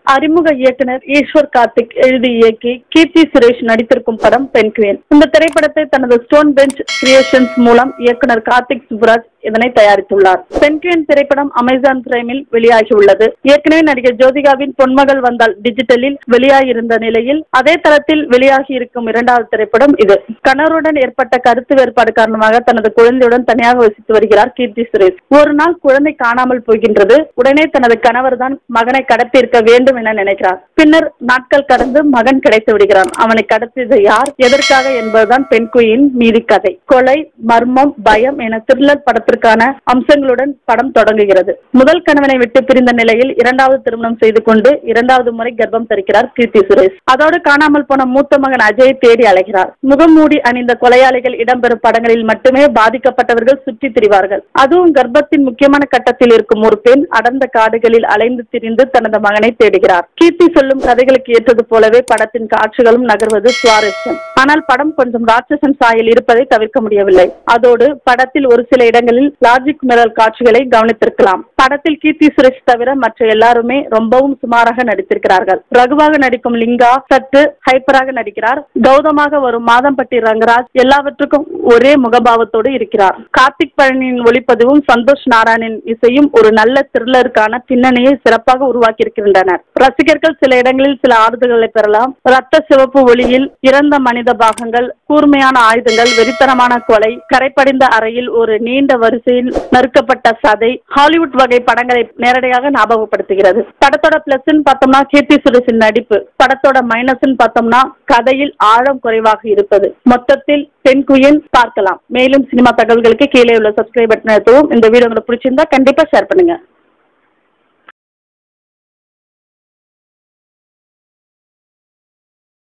அறிமுக இயக்குனர் ஈஸ்வர் கார்த்திக் எழுதி இயக்கி கீர்த்தி சுரேஷ் நடித்திருக்கும் படம் பென்குயின் இந்த திரைப்படத்தை தனது ஸ்டோன் பெஞ்ச் கிரியேஷன்ஸ் மூலம் இயக்குனர் கார்த்திக் சுப்ராஜ் இதனை தயாரித்துள்ளார் பென்குயின் திரைப்படம் அமேசான் பிரைமில் வெளியாகியுள்ளது ஏற்கனவே நடிகர் ஜோதிகாவின் பொன்மகள் வந்தால் டிஜிட்டலில் வெளியாகியிருந்த நிலையில் அதே தளத்தில் வெளியாகி இருக்கும் இரண்டாவது திரைப்படம் இது கணவருடன் ஏற்பட்ட கருத்து வேறுபாடு காரணமாக தனது குழந்தையுடன் தனியாக வசித்து வருகிறார் கீர்த்தி சுரேஷ் ஒரு நாள் குழந்தை காணாமல் போகின்றது உடனே தனது கணவர் தான் மகனை கடத்தியிருக்க வேண்டும் என நினைக்கிறார் பின்னர் நாட்கள் கடந்து மகன் கிடைத்து விடுகிறான் அவனை கடத்தியது யார் எதற்காக என்பதுதான் பெண்குயின் மீதி கதை கொலை மர்மம் பயம் என த்ரில்லர் படத்திற்கான அம்சங்களுடன் படம் தொடங்குகிறது முதல் கணவனை விட்டு பிரிந்த நிலையில் இரண்டாவது திருமணம் செய்து கொண்டு இரண்டாவது முறை கர்ப்பம் தரிக்கிறார் கீர்த்தி சுரேஷ் அதோடு காணாமல் போன மூத்த மகன் அஜயை தேடி அலைகிறார் முகமூடி அணிந்த கொலையாளிகள் இடம்பெறும் படங்களில் மட்டுமே பாதிக்கப்பட்டவர்கள் சுற்றித் திரிவார்கள் அதுவும் கர்ப்பத்தின் முக்கியமான கட்டத்தில் இருக்கும் ஒரு பெண் அடர்ந்த காடுகளில் அலைந்து திரிந்து தனது மகனை தேடுகிறார் கீர்த்தி சொல்லும் கதைகளுக்கு ஏற்றது போலவே படத்தின் காட்சிகளும் நகர்வது சுவாரஸ்யம் ஆனால் படம் கொஞ்சம் ராட்சசன் சாயல் இருப்பதை தவிர்க்க முடியவில்லை அதோடு படத்தில் ஒரு சில இடங்களில் லாஜிக் மிரல் காட்சிகளை கவனித்திருக்கலாம் படத்தில் கீர்த்தி சுரேஷ் தவிர மற்ற எல்லாருமே ரொம்பவும் சுமாராக நடித்திருக்கிறார்கள் ரகுவாக நடிக்கும் லிங்கா சற்று ஹைப்பராக நடிக்கிறார் கௌதமாக வரும் மாதம்பட்டி ரங்கராஜ் எல்லாவற்றுக்கும் ஒரே முகபாவத்தோடு இருக்கிறார் கார்த்திக் பழனியின் ஒளிப்பதிவும் சந்தோஷ் நாராயணின் இசையும் ஒரு நல்ல த்ரில்லருக்கான பின்னணியை சிறப்பாக உருவாக்கியிருக்கின்றனர் ரசிகர்கள் சில இடங்களில் சில ஆறுதல்களை பெறலாம் ரத்த சிவப்பு ஒளியில் இறந்த மனித பாகங்கள் கூர்மையான ஆயுதங்கள் வெறித்தனமான கொலை கரைப்படிந்த அறையில் ஒரு நீண்ட வரிசையில் நறுக்கப்பட்ட சதை ஹாலிவுட் வகை படங்களை நேரடியாக ஞாபகப்படுத்துகிறது படத்தோட பிளஸ் பார்த்தோம்னா கீர்த்தி சுரேஷின் நடிப்பு படத்தோட மைனஸ் பார்த்தோம்னா கதையில் ஆழம் குறைவாக இருப்பது மொத்தத்தில் பெண் குயின் பார்க்கலாம் மேலும் சினிமா தகவல்களுக்கு கீழே உள்ள சப்ஸ்கிரைப் பட்டன் அழுத்தவும் இந்த வீடியோ உங்களுக்கு பிடிச்சிருந்தா கண்டிப்பா ஷேர் பண்ணுங்க